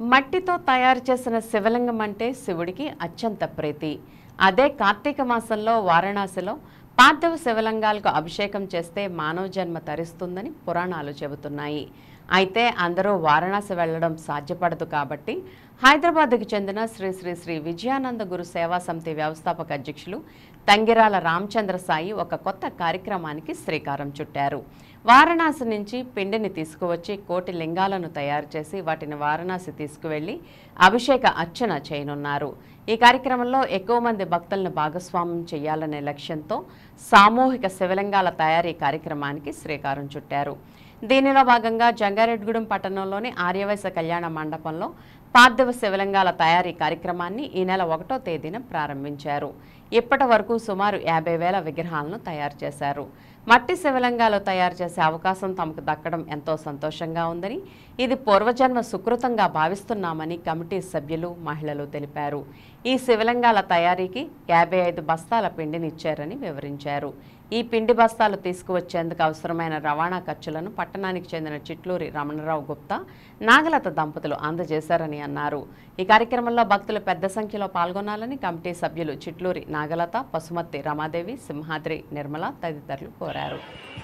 మట్టితో తయారు చేసిన శివలింగం అంటే శివుడికి అత్యంత ప్రీతి అదే కార్తీక మాసంలో వారణాసిలో పార్థివ శివలింగాలకు అభిషేకం చేస్తే మానవ జన్మ తరిస్తుందని పురాణాలు చెబుతున్నాయి అయితే అందరూ వారణాసి వెళ్లడం సాధ్యపడదు కాబట్టి హైదరాబాద్కు చెందిన శ్రీ శ్రీ శ్రీ విజయానంద గురు సేవా సమితి వ్యవస్థాపక అధ్యక్షులు తంగిరాల రామచంద్ర సాయి ఒక కొత్త కార్యక్రమానికి శ్రీకారం చుట్టారు వారణాసి నుంచి పిండిని తీసుకువచ్చి కోటి లింగాలను తయారు చేసి వాటిని వారణాసి తీసుకువెళ్లి అభిషేక అర్చన చేయనున్నారు ఈ కార్యక్రమంలో ఎక్కువ మంది భక్తులను భాగస్వామ్యం చేయాలనే లక్ష్యంతో సామూహిక శివలింగాల తయారీ కార్యక్రమానికి శ్రీకారం చుట్టారు దీనిలో భాగంగా జంగారెడ్డిగూడెం పట్టణంలోని ఆర్యవైశ్య కళ్యాణ మండపంలో పార్థివ శివలింగాల తయారీ కార్యక్రమాన్ని ఈ నెల ఒకటో తేదీన ప్రారంభించారు ఇప్పటి వరకు సుమారు యాభై వేల విగ్రహాలను తయారు చేశారు మట్టి శివలింగాలు తయారు చేసే అవకాశం తమకు దక్కడం ఎంతో సంతోషంగా ఉందని ఇది పూర్వజన్మ సుకృతంగా భావిస్తున్నామని కమిటీ సభ్యులు మహిళలు తెలిపారు ఈ శివలింగాల తయారీకి యాభై ఐదు బస్తాల పిండిని ఇచ్చారని వివరించారు ఈ పిండి బస్తాలు తీసుకువచ్చేందుకు అవసరమైన రవాణా ఖర్చులను పట్టణానికి చెందిన చిట్లూరి రమణరావు గుప్తా నాగలత దంపతులు అందజేశారని అన్నారు ఈ కార్యక్రమంలో భక్తులు పెద్ద సంఖ్యలో పాల్గొనాలని కమిటీ సభ్యులు చిట్లూరి నాగలత పసుమర్తి రమాదేవి సింహాద్రి నిర్మల తదితరులు కోరారు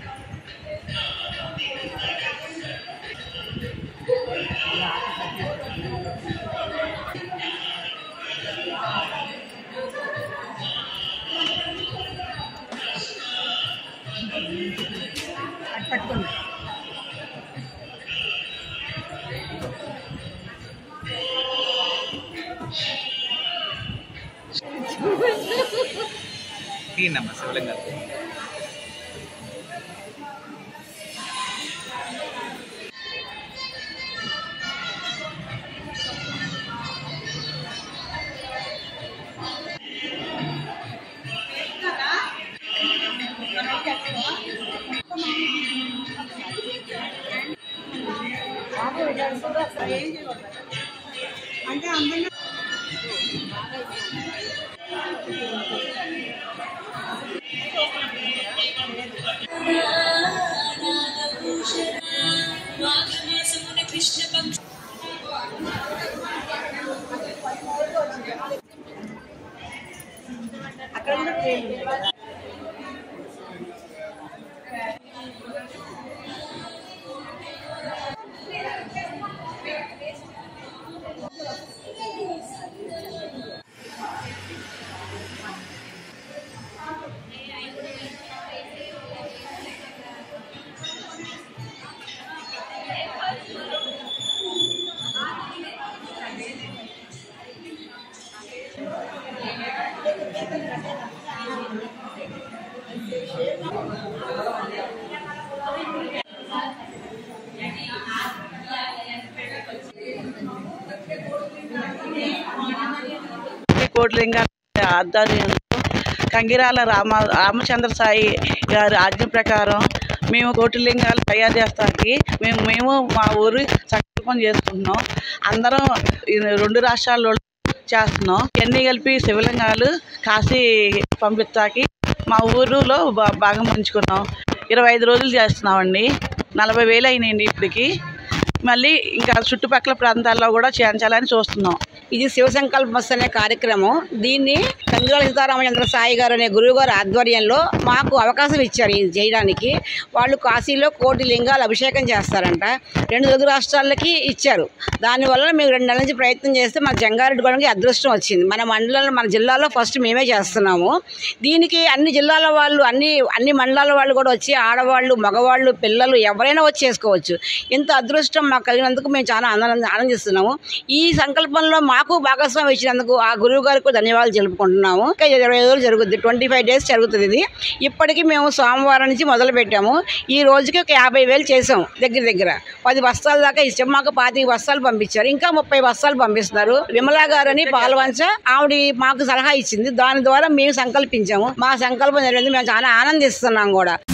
తీనమ్మ శివలింగాలు మాఘమాసమున కృష్ణ పక్ష కోట్లింగాల ఆధ్వర్యంలో కంగిరాల రామ రామచంద్ర సాయి గారి ఆజ్ఞ ప్రకారం మేము కోటిలింగాలు తయారు చేస్తానికి మేము మేము మా ఊరు సంకల్పం చేసుకుంటున్నాం అందరం ఈ రెండు రాష్ట్రాల్లో చేస్తున్నాం ఇవన్నీ కలిపి శివలింగాలు కాశీ పంపిస్తాకి మా ఊరిలో బా- భాగం పంచుకున్నాం ఇరవై ఐదు రోజులు చేస్తున్నామండి నలభై వేలు అయినాయండి ఇప్పటికి మళ్ళీ ఇంకా చుట్టుపక్కల ప్రాంతాల్లో కూడా చేయించాలని చూస్తున్నాం ఇది శివ సంకల్ప బస్ అనే కార్యక్రమం దీన్ని కందుల సీతారామచంద్ర సాయి గారు అనే గురువు గారి ఆధ్వర్యంలో మాకు అవకాశం ఇచ్చారు ఇది చేయడానికి వాళ్ళు కాశీలో కోటి లింగాలు అభిషేకం చేస్తారంట రెండు తెలుగు రాష్ట్రాలకి ఇచ్చారు దానివల్ల మేము రెండు నెలల నుంచి ప్రయత్నం చేస్తే మన జంగారెడ్డిగూడెంకి అదృష్టం వచ్చింది మన మండలంలో మన జిల్లాలో ఫస్ట్ మేమే చేస్తున్నాము దీనికి అన్ని జిల్లాల వాళ్ళు అన్ని అన్ని మండలాల వాళ్ళు కూడా వచ్చి ఆడవాళ్ళు మగవాళ్ళు పిల్లలు ఎవరైనా వచ్చి చేసుకోవచ్చు ఇంత అదృష్టం మాకు కలిగినందుకు మేము చాలా ఆనంద ఆనందిస్తున్నాము ఈ సంకల్పంలో మాకు భాగస్వామి ఇచ్చినందుకు ఆ గురువు గారికి ధన్యవాదాలు తెలుపుకుంటున్నాము ఇంకా ఇరవై రోజులు జరుగుతుంది ట్వంటీ ఫైవ్ డేస్ జరుగుతుంది ఇది ఇప్పటికి మేము సోమవారం నుంచి మొదలు పెట్టాము ఈ రోజుకి ఒక యాభై వేలు చేసాం దగ్గర దగ్గర పది బస్తాల దాకా ఇచ్చాం మాకు పాతిక బస్తాలు పంపించారు ఇంకా ముప్పై బస్తాలు పంపిస్తున్నారు విమలా గారని పాల్వంచ ఆవిడ మాకు సలహా ఇచ్చింది దాని ద్వారా మేము సంకల్పించాము మా సంకల్పం జరిగింది మేము చాలా ఆనందిస్తున్నాం కూడా